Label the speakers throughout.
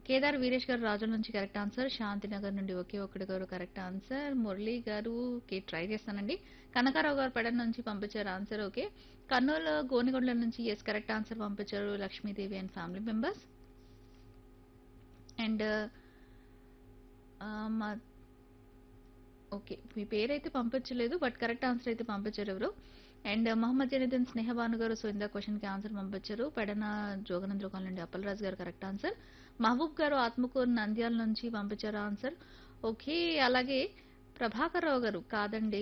Speaker 1: కేదార్ వీరేష్ గారు రాజుల నుంచి కరెక్ట్ ఆన్సర్ శాంతినగర్ నుండి ఒకే ఒక్కడి గారు కరెక్ట్ ఆన్సర్ మురళి గారు కి ట్రై చేస్తానండి కనకారావు గారు పెడన్ నుంచి పంపించారు ఆన్సర్ ఓకే కర్నూలు గోనిగొండల నుంచి ఎస్ కరెక్ట్ ఆన్సర్ పంపించారు Lakshmidevi and family members and మా ఓకే మీ పేరైతే పంపించలేదు బట్ కరెక్ట్ ఆన్సర్ అయితే పంపించారు ఎవరు అండ్ మహమ్మద్ జనీదన్ స్నేహబాను గారు సో ఇందా క్వశ్చన్కి ఆన్సర్ పంపించారు పెడన జోగనంద్ర కాలనీ నుండి అప్పలరాజు గారు కరెక్ట్ ఆన్సర్ మహబూబ్ గారు ఆత్మకూరు నంద్యాల నుంచి పంపించారు ఆన్సర్ ఓకే అలాగే ప్రభాకర్ రావు గారు కాదండి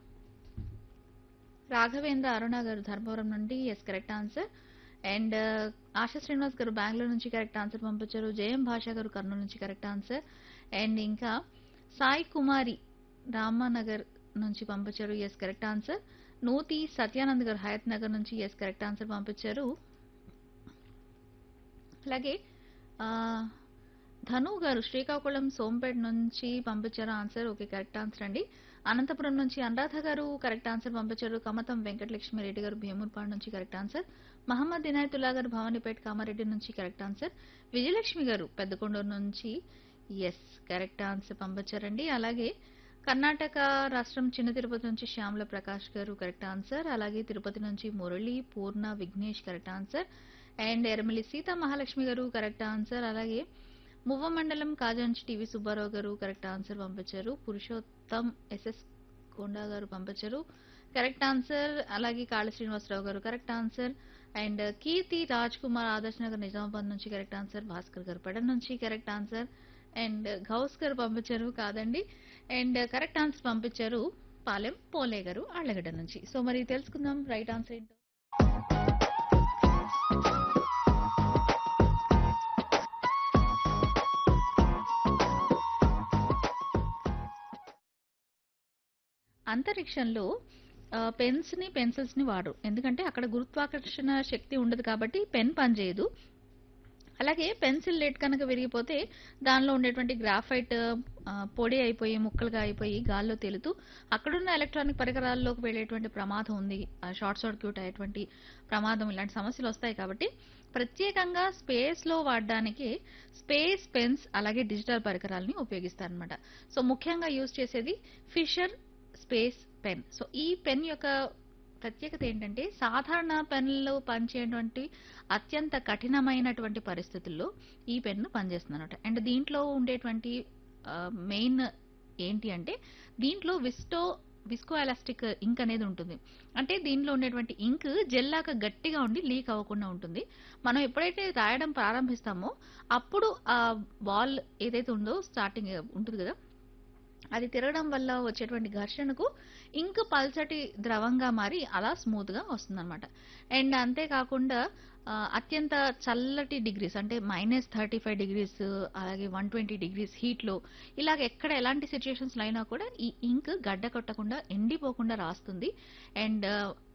Speaker 1: రాఘవేంద్ర అరుణ గారు ధర్మవరం నుండి yes correct answer and Asha Srinivas garu Bengaluru నుంచి కరెక్ట్ ఆన్సర్ పంపించారు జయం భాష గారు కర్నూలు నుంచి కరెక్ట్ ఆన్సర్ అండ్ ఇంకా సాయి కుమారి రామానగర్ నుంచి పంపించారు yes correct answer Nuthi Satyanand garu Hayat Nagar నుంచి ఎస్ కరెక్ట్ ఆన్సర్ పంపించారు అలాగే ఆ, ధను గారు శ్రీకాకుళం సోంపేట నుంచి పంపించారు ఆన్సర్ ఓకే కరెక్ట్ ఆన్సర్ అండి అనంతపురం నుంచి అనురాధ గారు కరెక్ట్ ఆన్సర్ పంపించారు కమతం వెంకటలక్ష్మి రెడ్డి గారు భీముర్పాడు నుంచి కరెక్ట్ ఆన్సర్ మహమ్మద్ ఇనాయతుల్లా గారు భవానీపేట కామారెడ్డి నుంచి కరెక్ట్ ఆన్సర్ విజయలక్ష్మి గారు పెద్దకొండూరు నుంచి ఎస్ కరెక్ట్ ఆన్సర్ పంపించారండి అలాగే కర్ణాటక రాష్ట్రం చిన్న తిరుపతి నుంచి శ్యామల ప్రకాష్ గారు కరెక్ట్ ఆన్సర్ అలాగే తిరుపతి నుంచి Murali Purna Vignesh correct answer and Eramali Sita Mahalakshmi garu correct answer అలాగే మువ్వ మండలం కాజంచి టీవీ సుబ్బారావు గారు కరెక్ట్ ఆన్సర్ పంపించారు పురుషోత్తం ఎస్ఎస్ కొండా గారు పంపించారు కరెక్ట్ ఆన్సర్ అలాగే Kala Srinivasarao garu correct answer and Keerthi Raj Kumar Adarsh Nagar Nizamabad నుంచి కరెక్ట్ ఆన్సర్ భాస్కర్ గారు పెడన్ నుంచి కరెక్ట్ ఆన్సర్ అండ్ గౌస్ గారు పంపించారు కాదండి అండ్ కరెక్ట్ ఆన్సర్ పంపించారు పాలెం పోలే గారు ఆళ్ళగడ్డ నుంచి సో మరి తెలుసుకుందాం రైట్ ఆన్సర్ ఏంటో అంతరిక్షంలో పెన్స్ ని పెన్సిల్స్ ని వాడరు ఎందుకంటే అక్కడ గురుత్వాకర్షణ శక్తి ఉండదు కాబట్టి పెన్ పనిచేయదు అలాగే పెన్సిల్ లెడ్ కనుక విరిగిపోతే దానిలో ఉండేటువంటి గ్రాఫైట్ ఆ, పొడి అయిపోయి ముక్కలుగా అయిపోయి గాల్లో తేలుతూ అక్కడున్న ఎలక్ట్రానిక్ పరికరాల్లోకి వెళ్ళేటువంటి ప్రమాదం ఉంది ఆ, షార్ట్ సర్క్యూట్ అయ్యేటువంటి ప్రమాదం ఇలాంటి సమస్యలు వస్తాయి కాబట్టి ప్రత్యేకంగా స్పేస్ లో వాడడానికి స్పేస్ పెన్స్ అలాగే డిజిటల్ పరికరాలని ఉపయోగిస్తారనమాట సో ముఖ్యంగా యూజ్ చేసేది ఫిషర్ స్పేస్ పెన్ సో ఈ పెన్ యొక్క ప్రత్యేకత ఏంటంటే సాధారణ పెన్లో పనిచేయటువంటి అత్యంత కఠినమైనటువంటి పరిస్థితుల్లో ఈ పెన్ను పనిచేస్తుంది అనమాట అండ్ దీంట్లో ఉండేటువంటి మెయిన్ ఏంటి అంటే దీంట్లో విస్టో విస్కో ఎలాస్టిక్ ఇంక్ అనేది ఉంటుంది అంటే దీనిలో ఉండేటువంటి ఇంక్ జెల్లాక గట్టిగా ఉండి లీక్ అవ్వకుండా ఉంటుంది మనం ఎప్పుడైతే రాయడం ప్రారంభిస్తామో అప్పుడు ఆ బాల్ ఏదైతే ఉందో స్టార్టింగ్ ఉంటుంది కదా అది తిరగడం వల్ల వచ్చేటువంటి ఘర్షణకు ఇంక్ పల్చటి ద్రవంగా మారి అలా స్మూత్ గా వస్తుందన్నమాట అండ్ అంతేకాకుండా ఆ, అత్యంత చల్లటి డిగ్రీస్ అంటే మైనస్ థర్టీ ఫైవ్ డిగ్రీస్ అలాగే వన్ ట్వంటీ డిగ్రీస్ హీట్లో ఇలాగ ఎక్కడ ఎలాంటి సిచ్యుయేషన్స్ అయినా కూడా ఈ ఇంక్ గడ్డ కొట్టకుండా ఎండిపోకుండా రాస్తుంది అండ్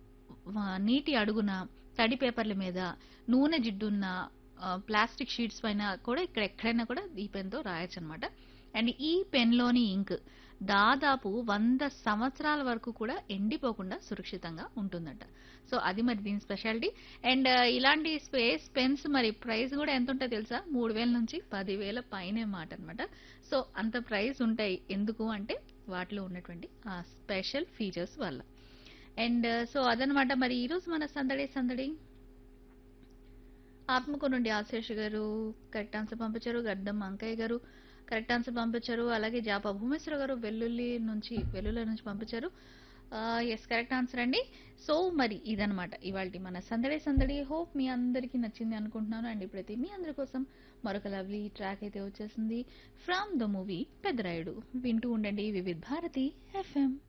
Speaker 1: నీటి అడుగున తడి పేపర్ల మీద నూనె జిడ్డున్న ప్లాస్టిక్ షీట్స్ పైన కూడా ఇక్కడ ఎక్కడైనా కూడా ఈ పెన్తో రాయొచ్చు అనమాట అండ్ ఈ పెన్లోని ఇంక్ దాదాపు వంద సంవత్సరాల వరకు కూడా ఎండిపోకుండా సురక్షితంగా ఉంటుందట సో అది మరి దీని స్పెషాలిటీ అండ్ ఇలాంటి స్పేస్ పెన్స్ మరి ప్రైస్ కూడా ఎంత ఉంటుందో తెలుసా మూడు వేల నుంచి పదివేల పైనే మాట అనమాట సో అంత ప్రైస్ ఉంటాయి ఎందుకు అంటే వాటిలో ఉన్నటువంటి ఆ స్పెషల్ ఫీచర్స్ వల్ల అండ్ సో అదనమాట మరి ఈరోజు మన సందడి సందడి ఆత్మకు నుండి ఆశేష్ గారు కరెక్ట్ ఆన్సర్ పంపించారు గడ్డం అంకయ్య గారు కరెక్ట్ ఆన్సర్ పంపించారు అలాగే జాపా భూమేశ్వర గారు వెల్లుల్లి నుంచి వెల్లుల్లి నుంచి పంపించారు ఎస్ కరెక్ట్ ఆన్సర్ అండి సో మరి ఇదనమాట ఇవాళ మన సందడి సందడి హోప్ మీ అందరికీ నచ్చింది అనుకుంటున్నాను అండ్ ఇప్పుడైతే మీ అందరి కోసం మరొక లవ్లీ ట్రాక్ అయితే వచ్చేసింది ఫ్రమ్ ద మూవీ పెద్దరాయుడు వింటూ ఉండండి వివిధ్ భారతి ఎఫ్ఎం